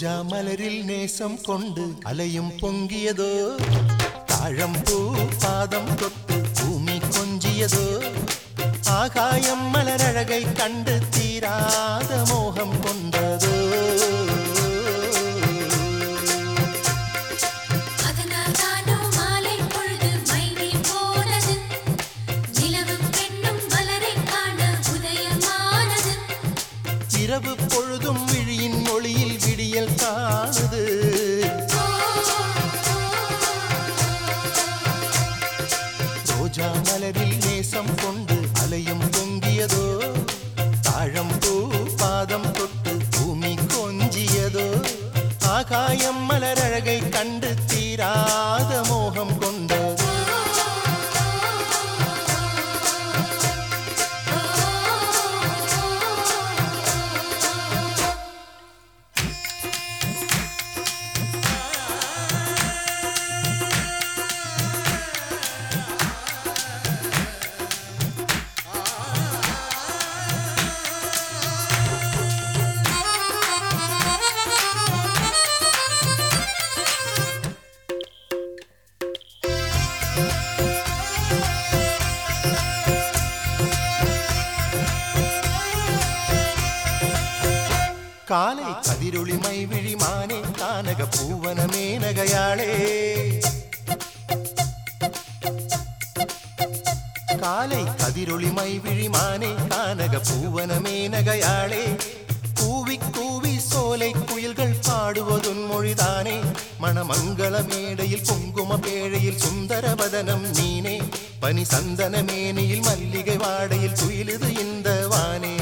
ரோஜா மலரில் நேசம் கொண்டு அலையும் பொங்கியதோ தாழம்பூ பாதம் தொட்டு பூமி கொஞ்சியதோ ஆகாயம் மலரழகை கண்டு தீராத மோகம் கொண்டதோ அதனால் தானோ மாலை பொழுது மைனி போனது நிலவும் பெண்ணும் மலரைக் காண உதயமானது இரவு பொழுதும் விழியின் ஒளியில் விடியல் காணுது ரோஜா மலரில் நேசம் கொண்டு அலையும் பொங்கியதோ தாழம்பூ பாதம் தொட்டு பூமி கொஞ்சியதோ ஆகாயம் மலரழகை கண்டு தீராத மோகம் கொண்டதோ காலை கதிரொளி மைவிழி மானே கானக பூவனமே நகையாளே காலை கதிரொளி மைவிழி மானே கானக பூவனமே நகையாளே கூவி கூவி சோலை குயில்கள் பாடுவதுன் மொழிதானே மணமங்கள மேடையில் குங்கும பேழையில் சுந்தரவதனம் நீனே பனி சந்தன மேனியில் மல்லிகை வாடையில் துயிலுது இந்த வானே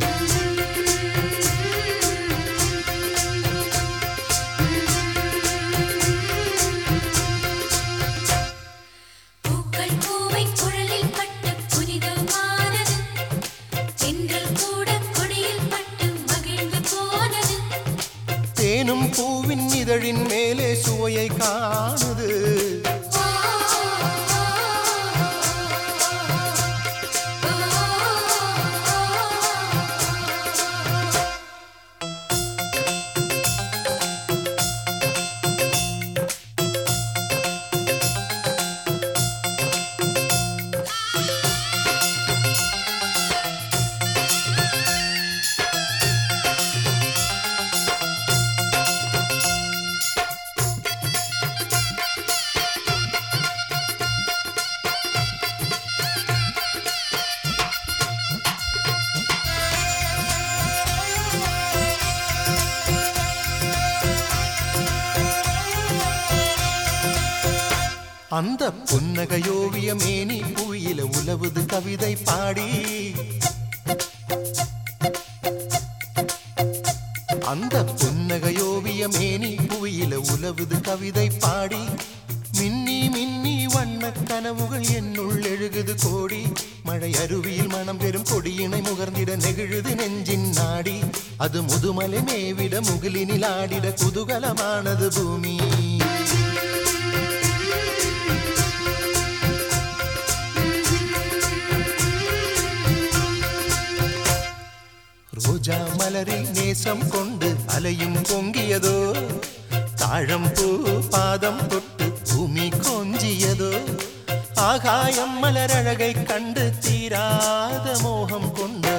பூக்கள் பூவை குழலில் பட்டு புனிதமானது தென்றல் கூட கொடியில் பட்டு மகிழ்ந்து போனது தேனும் பூவின் இதழின் மேலே சுவையை காணுது அந்த புன்னகையோவிய மேனி புவியில உலவுது கவிதை பாடி அந்த புன்னகையோவிய மேனி புவியில உலவுது கவிதை பாடி மின்னி மின்னி வண்ண கனவுகள் என்னுள் எழுகுது கோடி மழை அருவியில் மனம் பெறும் கொடியினை முகர்ந்திட நெகிழுது நெஞ்சின் நாடி அது முதுமலை மேவிட முகிலினில் ஆடிட குதூகலமானது பூமி ரோஜா மலரில் நேசம் கொண்டு அலையும் பொங்கியதோ தாழம்பூ பாதம் தொட்டு பூமி கொஞ்சியதோ ஆகாயம் மலரழகை கண்டு தீராத மோகம் கொண்டதோ